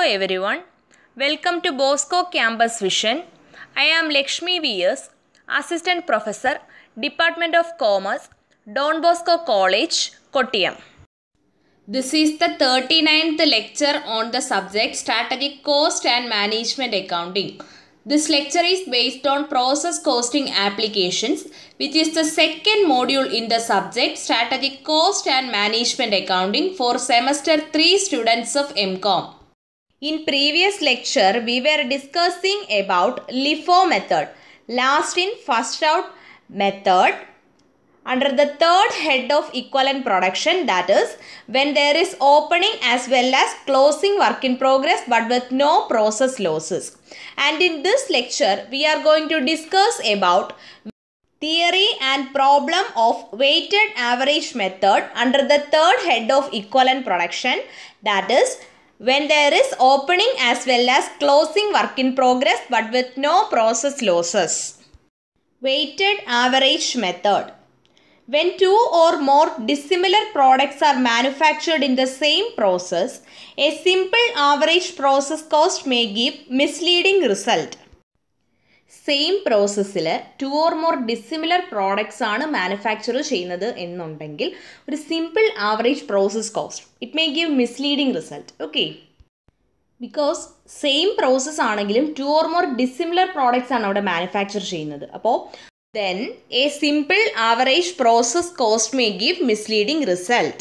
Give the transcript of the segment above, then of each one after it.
everyone. Welcome to Bosco Campus Vision. I am Lakshmi V.S., Assistant Professor, Department of Commerce, Don Bosco College, Kottayam. This is the 39th lecture on the subject Strategic Cost and Management Accounting. This lecture is based on process costing applications, which is the second module in the subject Strategic Cost and Management Accounting for semester 3 students of MCOM. In previous lecture, we were discussing about LIFO method, last in first out method under the third head of equivalent production that is when there is opening as well as closing work in progress but with no process losses and in this lecture we are going to discuss about theory and problem of weighted average method under the third head of equivalent production that is when there is opening as well as closing work in progress but with no process losses weighted average method when two or more dissimilar products are manufactured in the same process, a simple average process cost may give misleading result. Same പ്രോസസ്സിൽ two or more dissimilar products ആണ് manufacture ചെയ്യുന്നത് എന്നുണ്ടെങ്കിൽ ഒരു simple average process cost it may give misleading result okay because same process ആണെങ്കിലും two or more dissimilar products ആണ് അവിടെ manufacture ചെയ്യുന്നത് അപ്പോൾ then a simple average process cost may give misleading result.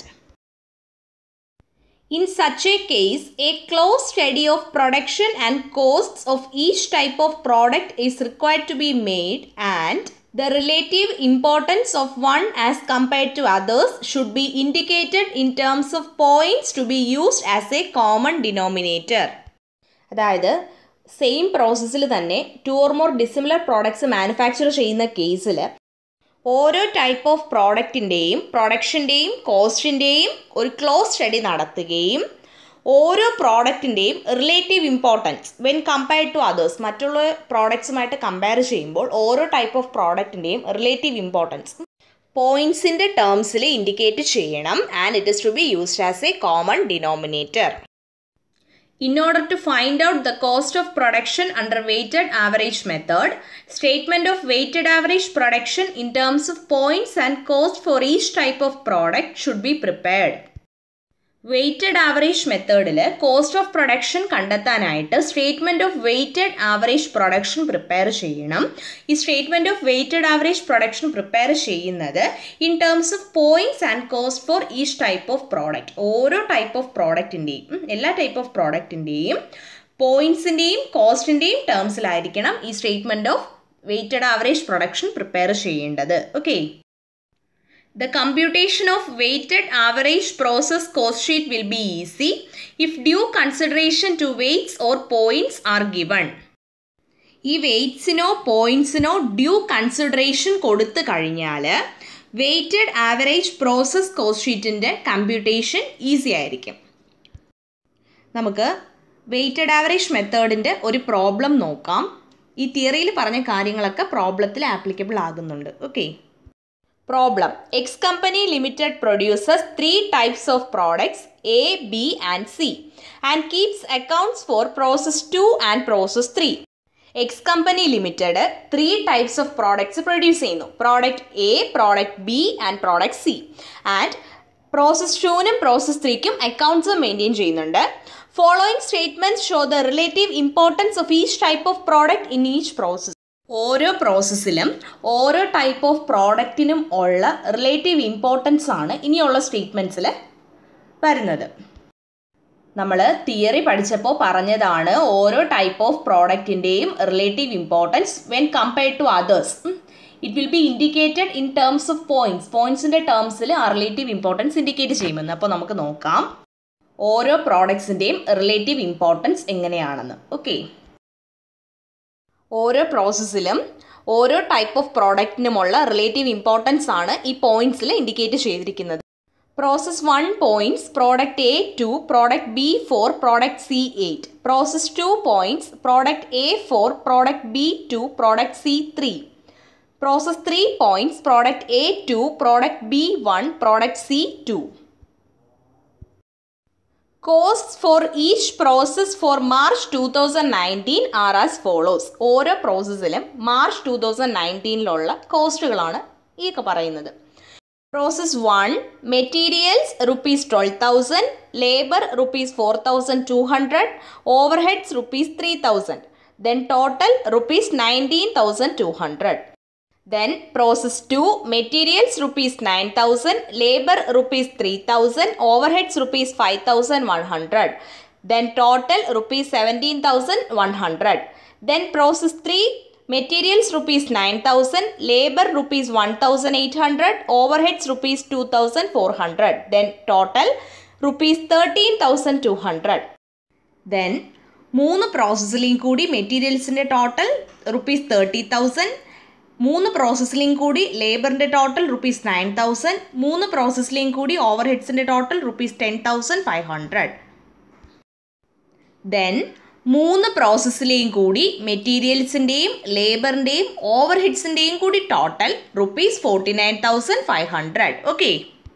In such a case, a close study of production and costs of each type of product is required to be made and the relative importance of one as compared to others should be indicated in terms of points to be used as a common denominator. അതായത് same പ്രോസസ്സിൽ തന്നെ two or more dissimilar products manufacture ചെയ്യുന്ന കേസിൽ ഓരോ type of പ്രോഡക്റ്റിൻ്റെയും പ്രൊഡക്ഷൻ്റെയും കോസ്റ്റിൻ്റെയും ഒരു close study നടത്തുകയും ഓരോ പ്രോഡക്റ്റിൻ്റെയും relative importance when compared to others മറ്റുള്ള പ്രോഡക്ട്സുമായിട്ട് കമ്പയർ ചെയ്യുമ്പോൾ ഓരോ ടൈപ്പ് ഓഫ് പ്രോഡക്റ്റിൻ്റെയും റിലേറ്റീവ് ഇമ്പോർട്ടൻസ് പോയിൻസിൻ്റെ ടേംസിൽ ഇൻഡിക്കേറ്റ് ചെയ്യണം and it is to be used as a common denominator In order to find out the cost of production under weighted average method, statement of weighted average production in terms of points and cost for each type of product should be prepared. Weighted average മെത്തേഡിൽ cost of production കണ്ടെത്താനായിട്ട് statement of weighted average production prepare ചെയ്യണം ഈ statement of weighted average production prepare ചെയ്യുന്നത് in terms of points and cost for each type of product ഓരോ type of പ്രോഡക്റ്റിൻ്റെയും എല്ലാ type of പ്രോഡക്റ്റിൻ്റെയും പോയിൻറ്റ്സിൻ്റെയും കോസ്റ്റിൻ്റെയും ടേംസിലായിരിക്കണം ഈ statement of weighted average production prepare ചെയ്യേണ്ടത് okay The computation of weighted average process cost sheet will be easy if due consideration to weights or points are given. ഈ വെയ്റ്റ്സിനോ പോയിൻറ്റ്സിനോ due consideration കൊടുത്തു കഴിഞ്ഞാൽ weighted average process cost ഷീറ്റിൻ്റെ computation easy ആയിരിക്കും നമുക്ക് weighted average മെത്തേഡിൻ്റെ ഒരു problem നോക്കാം ഈ തിയറിയിൽ പറഞ്ഞ കാര്യങ്ങളൊക്കെ പ്രോബ്ലത്തിൽ ആപ്ലിക്കബിൾ ആകുന്നുണ്ട് okay Problem X company limited produces three types of products A, B and C and keeps accounts for process 2 and process 3. X company limited three types of products produce ചെയ്യുന്നു product A product B and product C and process ടൂനും process ത്രീക്കും accounts maintain ചെയ്യുന്നുണ്ട് following statements show the relative importance of each type of product in each process ഓരോ പ്രോസസ്സിലും ഓരോ type of പ്രോഡക്റ്റിനും ഉള്ള relative importance ആണ് ഇനിയുള്ള സ്റ്റേറ്റ്മെൻറ്റ്സിൽ വരുന്നത് നമ്മൾ തിയറി പഠിച്ചപ്പോൾ പറഞ്ഞതാണ് ഓരോ ടൈപ്പ് ഓഫ് പ്രോഡക്റ്റിൻ്റെയും relative importance when compared to others it will be indicated in terms of points പോയിൻറ്റ്സിൻ്റെ ടേംസിൽ ആ റിലേറ്റീവ് ഇമ്പോർട്ടൻസ് ഇൻഡിക്കേറ്റ് ചെയ്യുമെന്ന് അപ്പോൾ നമുക്ക് നോക്കാം ഓരോ പ്രോഡക്ട്സിൻ്റെയും റിലേറ്റീവ് ഇമ്പോർട്ടൻസ് എങ്ങനെയാണെന്ന് ഓക്കെ ഓരോ പ്രോസസ്സിലും ഓരോ ടൈപ്പ് ഓഫ് പ്രോഡക്റ്റിനുമുള്ള റിലേറ്റീവ് ഇമ്പോർട്ടൻസ് ആണ് ഈ പോയിന്റ്സിൽ ഇൻഡിക്കേറ്റ് ചെയ്തിരിക്കുന്നത് process one points product A two product B four product C eight process two points product A four product B to product C three process three points product A two product B one product C two cost for each process for March two thousand nineteen are as follows ഓരോ പ്രോസസ്സിലും March two thousand നയൻറ്റീനിലുള്ള കോസ്റ്റുകളാണ് ഈ ഒക്കെ പറയുന്നത് process one materials rupees twelve thousand labour rupees four thousand two hundred overheads rupees three thousand then total rupees nineteen thousand two hundred then process two materials rupees nine thousand labour rupees three thousand overheads rupees five thousand one hundred then total rupees seventeen thousand one hundred then process three materials rupees nine thousand labour rupees one thousand eight hundred overheads rupees two thousand four hundred then total rupees thirteen thousand two hundred then മൂന്ന് പ്രോസസ്സിലും കൂടി മെറ്റീരിയൽസിൻ്റെ total rupees thirty thousand മൂന്ന് പ്രോസസ്സിലും കൂടി ലേബറിൻ്റെ total rupees nine thousand മൂന്ന് പ്രോസസ്സിലും കൂടി ഓവർ ഹെഡ്സിൻ്റെ total rupees ten thousand five hundred then മൂന്ന് പ്രോസസ്സിലെയും കൂടി മെറ്റീരിയൽസിൻ്റെയും ലേബറിൻ്റെയും ഓവർ ഹെഡ്സിൻ്റെയും കൂടി total rupees forty nine thousand five hundred okay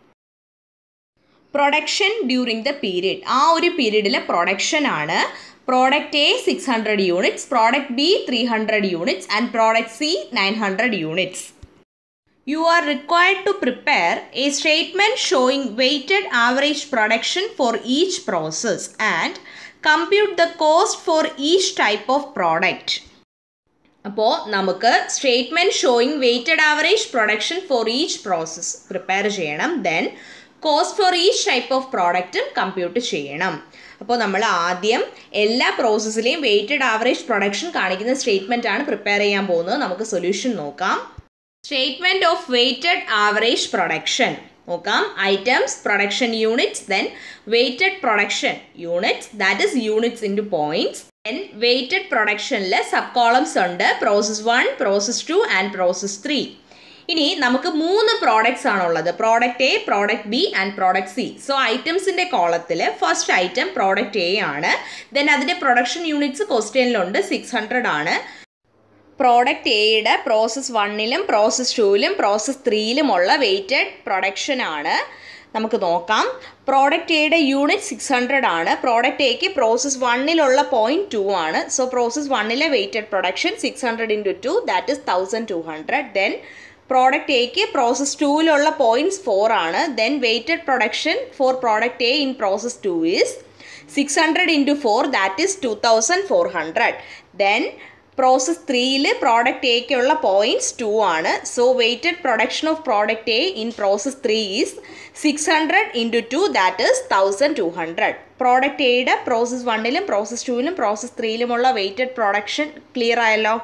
production during the period ആ ഒരു പീരീഡിലെ പ്രൊഡക്ഷൻ ആണ് product A six hundred units product B three hundred units and product C nine hundred units You are required to prepare a statement showing weighted average production for each process and compute the cost for each type of product. അപ്പോൾ നമുക്ക് statement showing weighted average production for each process prepare ചെയ്യണം then cost for each type of പ്രോഡക്റ്റും compute ചെയ്യണം അപ്പോൾ നമ്മൾ ആദ്യം എല്ലാ പ്രോസസ്സിലെയും വെയ്റ്റഡ് ആവറേജ് പ്രൊഡക്ഷൻ കാണിക്കുന്ന സ്റ്റേറ്റ്മെൻ്റ് ആണ് പ്രിപ്പയർ ചെയ്യാൻ പോകുന്നത് നമുക്ക് സൊല്യൂഷൻ നോക്കാം statement of weighted average production നോക്കാം items production units then weighted production units that is units into points then weighted പ്രൊഡക്ഷനിൽ സബ് കോളംസ് ഉണ്ട് process one process two and process three ഇനി നമുക്ക് മൂന്ന് പ്രോഡക്റ്റ്സ് ആണുള്ളത് product A product B and product C so ഐറ്റംസിൻ്റെ കോളത്തിൽ first item product A ആണ് then അതിൻ്റെ പ്രൊഡക്ഷൻ യൂണിറ്റ്സ് ക്വസ്റ്റ്യനിലുണ്ട് സിക്സ് ഹൺഡ്രഡ് ആണ് പ്രോഡക്റ്റ് എയുടെ പ്രോസസ് വണ്ണിലും പ്രോസസ് ടൂവിലും പ്രോസസ് ത്രീയിലുമുള്ള വെയ്റ്റഡ് പ്രൊഡക്ഷൻ ആണ് നമുക്ക് നോക്കാം പ്രോഡക്റ്റ് എയുടെ യൂണിറ്റ് സിക്സ് ഹൺഡ്രഡ് ആണ് പ്രോഡക്റ്റ് എക്ക് പ്രോസസ് വണ്ണിലുള്ള പോയിൻറ്റ് ടു ആണ് സോ പ്രോസസ് വണ്ണിലെ weighted production six hundred into two that is thousand two hundred then product എക്ക് പ്രോസസ് ടൂവിലുള്ള പോയിൻറ്റ്സ് ഫോർ ആണ് then weighted production for product A in process two is six hundred into four that is two thousand four hundred then process ത്രീയിൽ product എക്കുള്ള points two ആണ് so weighted production of product A in process three is six hundred into two that is thousand two hundred product എയുടെ process വണ്ണിലും process ടൂവിലും process ത്രീയിലുമുള്ള weighted production clear ആയല്ലോ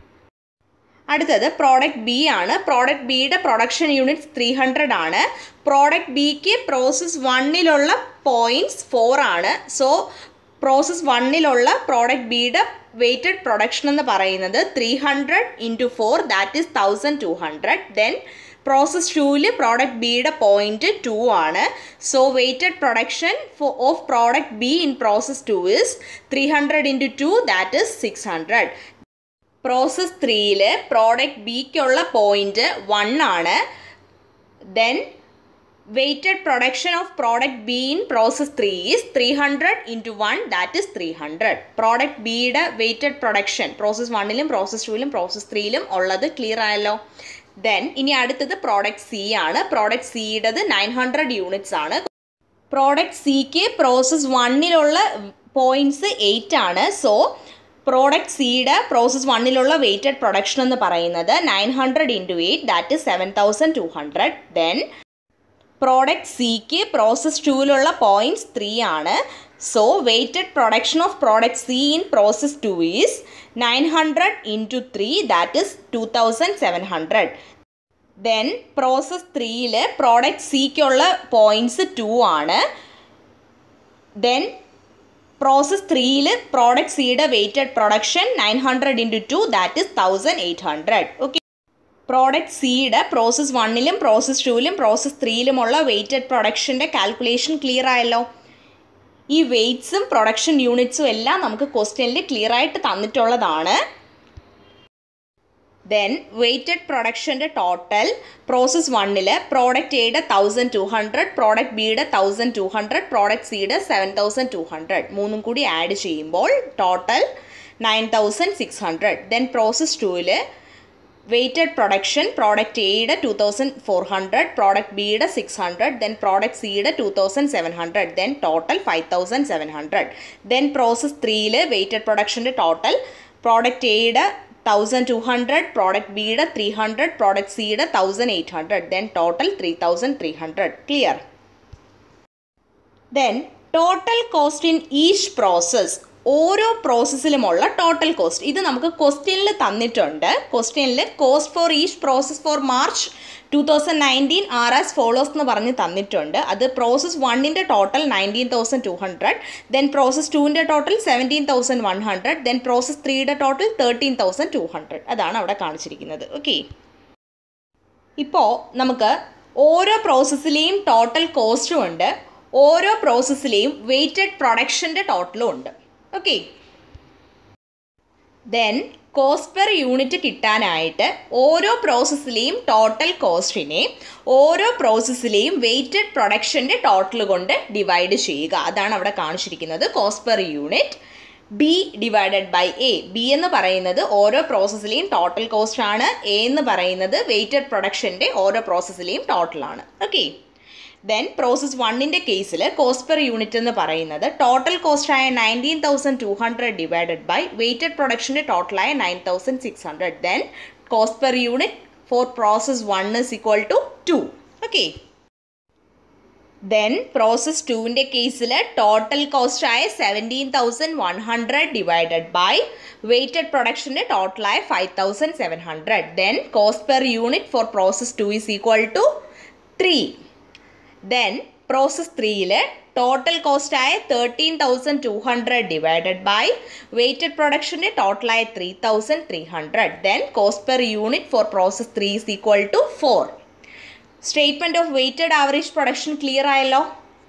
അടുത്തത് product B ആണ് product ബിയുടെ production units three hundred ആണ് product ബിക്ക് പ്രോസസ് വണ്ണിലുള്ള പോയിൻറ്റ്സ് ഫോർ ആണ് സോ പ്രോസസ് വണ്ണിലുള്ള പ്രോഡക്റ്റ് ബിയുടെ വെയ്റ്റഡ് പ്രൊഡക്ഷൻ എന്ന് പറയുന്നത് three hundred into four that is thousand two hundred then process ടൂവിൽ പ്രോഡക്റ്റ് ബിയുടെ പോയിൻറ്റ് ടു ആണ് so weighted production for of product B in process two is three hundred into two that is six hundred process ത്രീയിൽ product ബിക്കുള്ള point one ആണ് then weighted production of product B in process three is three hundred into one that is three hundred product ബിയുടെ weighted production process വണ്ണിലും process ടൂവിലും process ത്രീയിലും ഉള്ളത് clear ആയല്ലോ then ഇനി അടുത്തത് പ്രോഡക്റ്റ് സി ആണ് പ്രോഡക്റ്റ് സിയുടേത് നയൻ ഹൺഡ്രഡ് യൂണിറ്റ്സ് ആണ് പ്രോഡക്റ്റ് സിക്ക് പ്രോസസ് വണ്ണിലുള്ള പോയിൻറ്റ്സ് എയ്റ്റ് ആണ് സോ പ്രോഡക്റ്റ് സിയുടെ പ്രോസസ് വണ്ണിലുള്ള വെയ്റ്റഡ് പ്രൊഡക്ഷൻ എന്ന് പറയുന്നത് nine hundred into eight that is seven thousand two hundred then product സിക്ക് പ്രോസസ് ടൂവിലുള്ള പോയിൻറ്റ്സ് ത്രീ ആണ് so weighted production of product C in process two is nine hundred into three that is two thousand seven hundred then process ത്രീയിൽ product സിക്കുള്ള points two ആണ് then process ത്രീയിൽ product സിയുടെ weighted production nine hundred into two that is thousand eight hundred okay product സിയുടെ process വണ്ണിലും process ടൂവിലും process ത്രീയിലുമുള്ള weighted പ്രൊഡക്ഷൻ്റെ കാൽക്കുലേഷൻ ക്ലിയർ ആയല്ലോ ഈ വെയ്റ്റ്സും പ്രൊഡക്ഷൻ യൂണിറ്റ്സും എല്ലാം നമുക്ക് ക്വസ്റ്റ്യനിൽ ക്ലിയർ ആയിട്ട് തന്നിട്ടുള്ളതാണ് ദെൻ വെയ്റ്റഡ് പ്രൊഡക്ഷൻ്റെ ടോട്ടൽ പ്രോസസ് വണ്ണിൽ പ്രോഡക്റ്റ് എയുടെ തൗസൻഡ് ടു ഹൺഡ്രഡ് പ്രോഡക്റ്റ് ബിയുടെ തൗസൻഡ് ടു ഹൺഡ്രഡ് പ്രോഡക്റ്റ് സിയുടെ സെവൻ തൗസൻഡ് ടു ഹൺഡ്രഡ് മൂന്നും കൂടി ആഡ് ചെയ്യുമ്പോൾ total nine thousand six hundred then process ടൂവിൽ വെയ്റ്റഡ് പ്രൊഡക്ഷൻ പ്രോഡക്റ്റ് എയുടെ two thousand four hundred product ബിയുടെ സിക്സ് ഹൺഡ്രഡ് ദെൻ പ്രോഡക്റ്റ് സിയുടെ two thousand seven hundred then total five thousand seven hundred then process ത്രീയിൽ weighted പ്രൊഡക്ഷൻ്റെ total product എയുടെ thousand two hundred product ബിയുടെ three hundred product സിയുടെ thousand eight hundred then total three thousand three hundred clear then total cost in each process ഓരോ പ്രോസസ്സിലുമുള്ള total cost ഇത് നമുക്ക് ക്വസ്റ്റ്യനിൽ തന്നിട്ടുണ്ട് ക്വസ്റ്റ്യനിൽ cost for each process for March two thousand nineteen are as follows എന്ന് പറഞ്ഞ് തന്നിട്ടുണ്ട് അത് പ്രോസസ് വണ്ണിൻ്റെ total nineteen thousand two hundred then process ടുവിൻ്റെ total seventeen thousand one hundred then process ത്രീയുടെ total thirteen thousand two hundred അതാണ് അവിടെ കാണിച്ചിരിക്കുന്നത് ഓക്കെ ഇപ്പോൾ നമുക്ക് ഓരോ പ്രോസസ്സിലെയും ടോട്ടൽ കോസ്റ്റും ഉണ്ട് ഓരോ പ്രോസസ്സിലെയും വെയ്റ്റഡ് പ്രൊഡക്ഷൻ്റെ ടോട്ടലും ഉണ്ട് okay then cost per unit കിട്ടാനായിട്ട് ഓരോ പ്രോസസ്സിലെയും ടോട്ടൽ കോസ്റ്റിനെ ഓരോ പ്രോസസ്സിലെയും വെയ്റ്റഡ് പ്രൊഡക്ഷൻ്റെ ടോട്ടൽ കൊണ്ട് ഡിവൈഡ് ചെയ്യുക അതാണ് അവിടെ കാണിച്ചിരിക്കുന്നത് cost per unit B divided by A B എന്ന് പറയുന്നത് ഓരോ പ്രോസസ്സിലെയും ടോട്ടൽ കോസ്റ്റ് ആണ് എ എന്ന് പറയുന്നത് വെയ്റ്റഡ് പ്രൊഡക്ഷൻ്റെ ഓരോ പ്രോസസ്സിലെയും ടോട്ടലാണ് ഓക്കെ ദെൻ പ്രോസസ് വണ്ണിൻ്റെ കേസിൽ കോസ്റ്റ് പെർ യൂണിറ്റ് എന്ന് പറയുന്നത് ടോട്ടൽ കോസ്റ്റ് ആയ nineteen thousand two hundred divided by weighted പ്രൊഡക്ഷൻ്റെ ടോട്ടലായ nine thousand six hundred then cost per unit for process one is equal to two okay then process ടുവിൻ്റെ കേസിൽ total cost ആയ seventeen thousand one hundred divided by weighted പ്രൊഡക്ഷൻ്റെ ടോട്ടലായ five thousand seven hundred then cost per unit for process two is equal to three then process ത്രീയിൽ total cost ആയ thirteen thousand two hundred divided by weighted പ്രൊഡക്ഷൻ്റെ ടോട്ടലായ three thousand three hundred then cost per unit for process three is equal to four statement of weighted average production clear ആയല്ലോ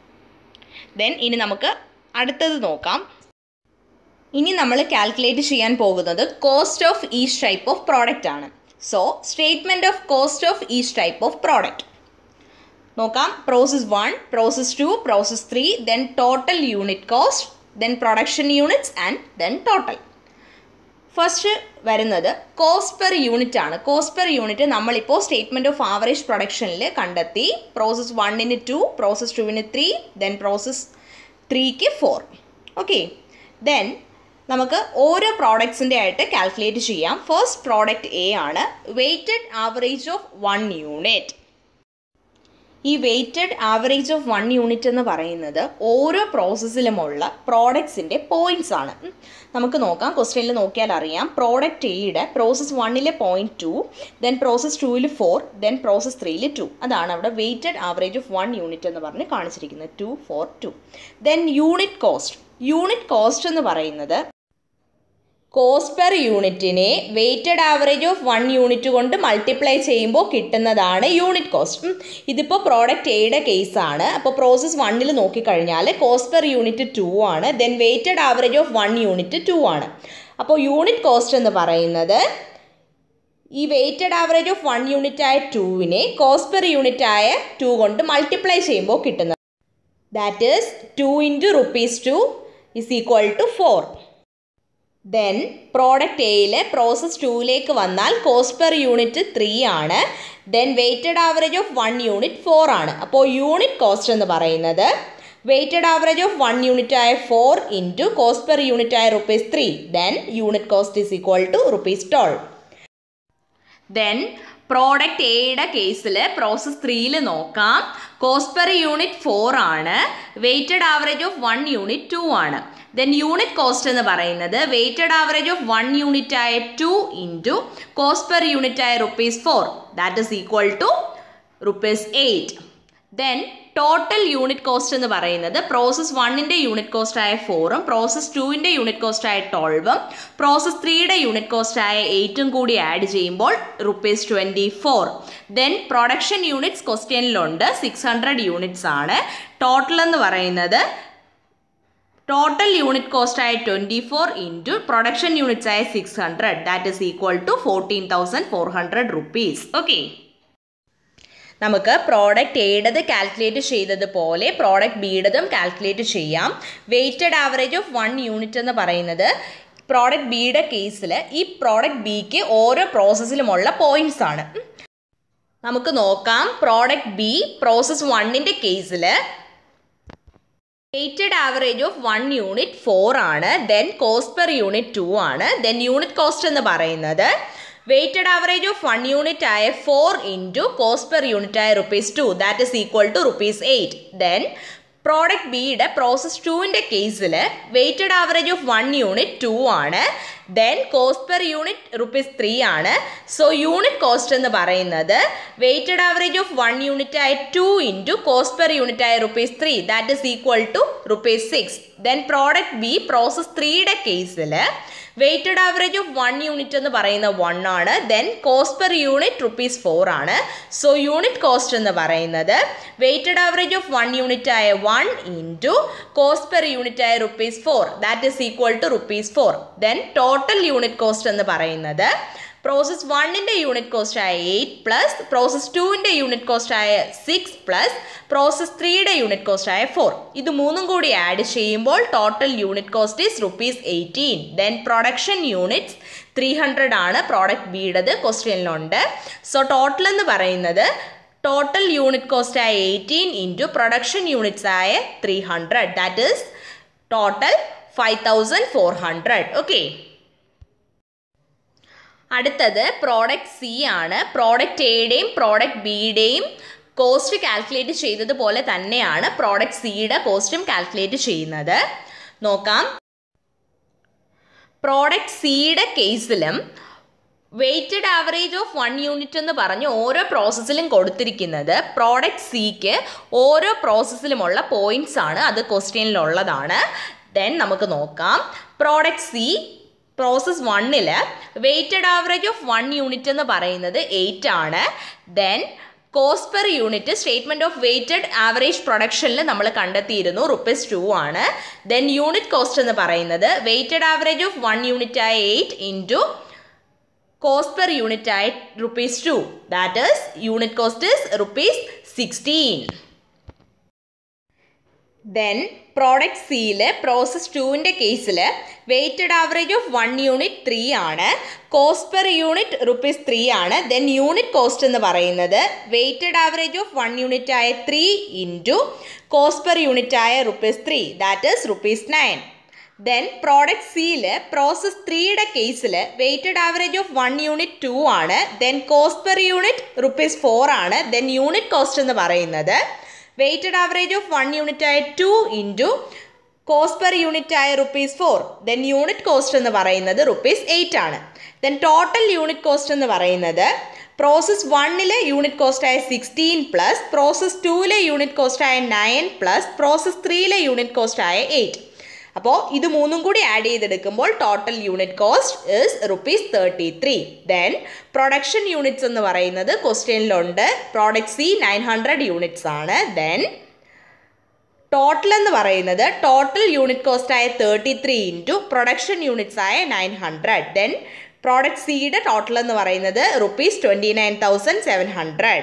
then ഇനി നമുക്ക് അടുത്തത് നോക്കാം ഇനി നമ്മൾ കാൽക്കുലേറ്റ് ചെയ്യാൻ പോകുന്നത് cost of each type of product ആണ് so statement of cost of each type of product നോക്കാം process one process two process three then total unit cost then production units and then total first വരുന്നത് cost per unit ആണ് cost per unit നമ്മളിപ്പോൾ statement of average പ്രൊഡക്ഷനിൽ കണ്ടെത്തി process വണ്ണിന് two process ടുവിന് three then process ത്രീക്ക് four okay then നമുക്ക് ഓരോ പ്രോഡക്ട്സിൻ്റെ ആയിട്ട് കാൽക്കുലേറ്റ് ചെയ്യാം ഫസ്റ്റ് പ്രോഡക്റ്റ് എ ആണ് weighted average of one unit ഈ weighted average of one unit എന്ന് പറയുന്നത് ഓരോ പ്രോസസ്സിലുമുള്ള പ്രോഡക്ട്സിൻ്റെ പോയിൻറ്റ്സ് ആണ് ഉം. നമുക്ക് നോക്കാം ക്വസ്റ്റ്യനിൽ നോക്കിയാൽ അറിയാം പ്രോഡക്റ്റ് എയുടെ പ്രോസസ് വണ്ണിലെ പോയിൻറ്റ് ടു ദെൻ പ്രോസസ് ടൂവിൽ ഫോർ ദെൻ പ്രോസസ് ത്രീയിൽ ടു അതാണ് അവിടെ weighted average of one unit എന്ന് പറഞ്ഞ് കാണിച്ചിരിക്കുന്നത് two four two then unit cost unit cost എന്ന് പറയുന്നത് കോസ്റ്റ് പെർ യൂണിറ്റിനെ weighted average of one unit കൊണ്ട് മൾട്ടിപ്ലൈ ചെയ്യുമ്പോൾ കിട്ടുന്നതാണ് യൂണിറ്റ് കോസ്റ്റ് ഇതിപ്പോൾ പ്രോഡക്റ്റ് എയുടെ കേസാണ് അപ്പോൾ പ്രോസസ് വണ്ണിൽ നോക്കിക്കഴിഞ്ഞാൽ കോസ്റ്റ് പെർ യൂണിറ്റ് ടു ആണ് then weighted average of one unit two ആണ് അപ്പോൾ യൂണിറ്റ് കോസ്റ്റ് എന്ന് പറയുന്നത് ഈ weighted average of one unit ആയ ടുവിനെ കോസ്റ്റ് പെർ യൂണിറ്റ് ആയ ടു കൊണ്ട് മൾട്ടിപ്ലൈ ചെയ്യുമ്പോൾ കിട്ടുന്നത് that is two into rupees two is equal to four then product എയിൽ പ്രോസസ് ടൂവിലേക്ക് വന്നാൽ കോസ്റ്റ് പെർ യൂണിറ്റ് ത്രീ ആണ് then weighted average of one unit four ആണ് അപ്പോൾ യൂണിറ്റ് കോസ്റ്റ് എന്ന് പറയുന്നത് weighted average of one unit ആയ four into cost per unit ആയ rupees three then unit cost is equal to rupees twelve then product എയുടെ കേസിൽ process ത്രീയിൽ നോക്കാം കോസ്റ്റ് പെർ യൂണിറ്റ് ഫോർ ആണ് weighted average of one unit two ആണ് then unit cost എന്ന് പറയുന്നത് weighted average of one unit ആയ two into cost per unit ആയ rupees four that is equal to rupees eight then total unit cost എന്ന് പറയുന്നത് process വണ്ണിൻ്റെ unit cost ആയ ഫോറും പ്രോസസ് ടുവിൻ്റെ യൂണിറ്റ് കോസ്റ്റ് ആയ ട്വൽവും പ്രോസസ് ത്രീയുടെ യൂണിറ്റ് കോസ്റ്റ് ആയ എയ്റ്റും കൂടി ആഡ് ചെയ്യുമ്പോൾ rupees twenty four then production units ക്വസ്റ്റ്യനിലുണ്ട് സിക്സ് ഹൺഡ്രഡ് യൂണിറ്റ്സ് ആണ് ടോട്ടൽ എന്ന് പറയുന്നത് ടോട്ടൽ യൂണിറ്റ് കോസ്റ്റ് ആയ twenty four into production units ആയ six hundred that is equal to fourteen thousand four hundred rupees okay നമുക്ക് product എയുടേത് calculate ചെയ്തതുപോലെ product ബിയുടേതും കാൽക്കുലേറ്റ് ചെയ്യാം weighted average of one unit എന്ന് പറയുന്നത് പ്രോഡക്റ്റ് ബിയുടെ കേസിൽ ഈ പ്രോഡക്റ്റ് ബിക്ക് ഓരോ പ്രോസസ്സിലുമുള്ള പോയിന്റ്സ് ആണ് നമുക്ക് നോക്കാം പ്രോഡക്റ്റ് ബി പ്രോസസ് വണ്ണിൻ്റെ കേസിൽ weighted average of one unit four ആണ് then cost per unit two ആണ് ദെൻ യൂണിറ്റ് കോസ്റ്റ് എന്ന് പറയുന്നത് weighted average of one unit ആയ four into cost per unit ആയ rupees two that is equal to rupees eight then product ബിയുടെ process ടുവിൻ്റെ കേസിൽ weighted average of one unit two ആണ് then cost per unit rupees three ആണ് so unit cost എന്ന് പറയുന്നത് weighted average of one unit ആയ two into cost per unit ആയ rupees three that is equal to rupees six then product B process ത്രീയുടെ കേസിൽ weighted average of one unit എന്ന് പറയുന്ന one ആണ് then cost per unit rupees four ആണ് so unit cost എന്ന് പറയുന്നത് weighted average of one unit ആയ one into cost per unit ആയ rupees four that is equal to rupees four then total unit cost എന്ന് പറയുന്നത് process വണ്ണിൻ്റെ unit cost ആയ eight plus process ടുവിൻ്റെ unit cost ആയ സിക്സ് പ്ലസ് പ്രോസസ് ത്രീയുടെ unit cost ആയ ഫോർ ഇത് മൂന്നും കൂടി ആഡ് ചെയ്യുമ്പോൾ total unit cost is rupees eighteen then production units three hundred ആണ് പ്രോഡക്റ്റ് ബിയുടേത് ക്വസ്റ്റ്യനിലുണ്ട് സോ ടോട്ടൽ എന്ന് പറയുന്നത് ടോട്ടൽ യൂണിറ്റ് കോസ്റ്റ് ആയ എയ്റ്റീൻ ഇൻറ്റു പ്രൊഡക്ഷൻ യൂണിറ്റ്സ് ആയ three hundred that is total five thousand four hundred okay അടുത്തത് product C ആണ് product എയുടെയും പ്രോഡക്റ്റ് ബിയുടെയും കോസ്റ്റ് കാൽക്കുലേറ്റ് ചെയ്തതുപോലെ തന്നെയാണ് പ്രോഡക്റ്റ് സിയുടെ കോസ്റ്റും കാൽക്കുലേറ്റ് ചെയ്യുന്നത് നോക്കാം പ്രോഡക്റ്റ് സിയുടെ കേസിലും weighted average of one unit എന്ന് പറഞ്ഞ് ഓരോ പ്രോസസ്സിലും കൊടുത്തിരിക്കുന്നത് പ്രോഡക്റ്റ് സിക്ക് ഓരോ പ്രോസസ്സിലുമുള്ള പോയിന്റ്സ് ആണ് അത് ക്വസ്റ്റ്യനിലുള്ളതാണ് ദെൻ നമുക്ക് നോക്കാം പ്രോഡക്റ്റ് സി പ്രോസസ് വണ്ണിൽ weighted average of one unit എന്ന് പറയുന്നത് എയ്റ്റ് ആണ് then cost per unit statement of weighted average പ്രൊഡക്ഷനിൽ നമ്മൾ കണ്ടെത്തിയിരുന്നു റുപ്പീസ് ടു ആണ് ദെൻ യൂണിറ്റ് കോസ്റ്റ് എന്ന് പറയുന്നത് weighted average of one unit ആയ eight into cost per unit ആയ rupees two that is unit cost is rupees sixteen then product സിയിൽ process ടുവിൻ്റെ കേസിൽ weighted average of one unit three ആണ് cost per unit rupees three ആണ് then unit cost എന്ന് പറയുന്നത് weighted average of one unit ആയ three into cost per unit ആയ rupees three that is rupees nine then product സിയിൽ process ത്രീയുടെ കേസിൽ weighted average of one unit two ആണ് then cost per unit rupees four ആണ് then unit cost എന്ന് പറയുന്നത് weighted average of one unit ആയ two into cost per unit ആയ rupees four then unit cost എന്ന് പറയുന്നത് റുപ്പീസ് എയ്റ്റ് ആണ് then total unit cost എന്ന് പറയുന്നത് പ്രോസസ് വണ്ണിലെ യൂണിറ്റ് കോസ്റ്റ് ആയ സിക്സ്റ്റീൻ പ്ലസ് പ്രോസസ് ടൂവിലെ യൂണിറ്റ് കോസ്റ്റ് ആയ നയൻ പ്ലസ് പ്രോസസ് ത്രീയിലെ യൂണിറ്റ് കോസ്റ്റ് ആയ എയ്റ്റ് അപ്പോൾ ഇത് മൂന്നും കൂടി ആഡ് ചെയ്തെടുക്കുമ്പോൾ total unit cost is rupees thirty three then production units എന്ന് പറയുന്നത് ക്വസ്റ്റ്യനിലുണ്ട് product C nine hundred units ആണ് ദെൻ ടോട്ടൽ എന്ന് പറയുന്നത് ടോട്ടൽ യൂണിറ്റ് കോസ്റ്റ് ആയ thirty three into production units ആയ നയൻ ഹൺഡ്രഡ് ദെൻ പ്രോഡക്റ്റ് സിയുടെ ടോട്ടൽ എന്ന് പറയുന്നത് rupees twenty nine thousand seven hundred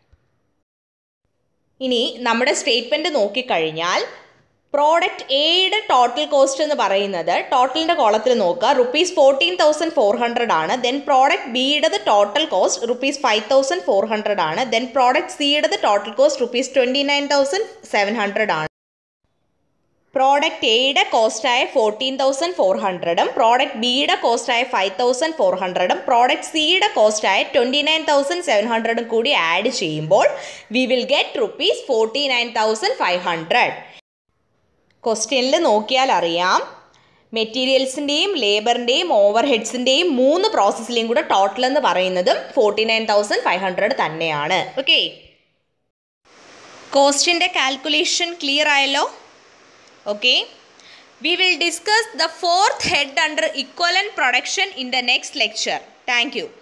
ഇനി നമ്മുടെ സ്റ്റേറ്റ്മെൻറ്റ് നോക്കിക്കഴിഞ്ഞാൽ പ്രോഡക്റ്റ് എയുടെ ടോട്ടൽ കോസ്റ്റ് എന്ന് പറയുന്നത് ടോട്ടലിൻ്റെ കോളത്തിൽ നോക്കുക rupees fourteen thousand four hundred ആണ് ദെൻ പ്രോഡക്റ്റ് ബിയുടേത് total cost rupees five thousand four hundred ആണ് ദെൻ പ്രോഡക്റ്റ് സിയുടേത് total cost rupees twenty nine thousand seven hundred ആണ് പ്രോഡക്റ്റ് എയുടെ കോസ്റ്റായ ഫോർട്ടീൻ തൗസൻഡ് ഫോർ ഹൺഡ്രഡും പ്രോഡക്റ്റ് ബിയുടെ കോസ്റ്റായ ഫൈവ് തൗസൻഡ് ഫോർ ഹൺഡ്രഡും പ്രോഡക്റ്റ് സിയുടെ കോസ്റ്റായ ട്വൻറ്റി നയൻ തൗസൻഡ് സെവൻ ഹൺഡ്രഡും കൂടി ആഡ് ചെയ്യുമ്പോൾ we will get rupees forty nine thousand five hundred ക്വസ്റ്റ്യനിൽ നോക്കിയാൽ അറിയാം മെറ്റീരിയൽസിൻ്റെയും ലേബറിൻ്റെയും ഓവർ ഹെഡ്സിൻ്റെയും മൂന്ന് പ്രോസസ്സിലെയും കൂടെ ടോട്ടൽ എന്ന് പറയുന്നതും forty nine thousand five hundred തന്നെയാണ് ഓക്കെ കോസ്റ്റിൻ്റെ കാൽക്കുലേഷൻ ക്ലിയർ ആയല്ലോ okay we will discuss the fourth head under equivalent production in the next lecture thank you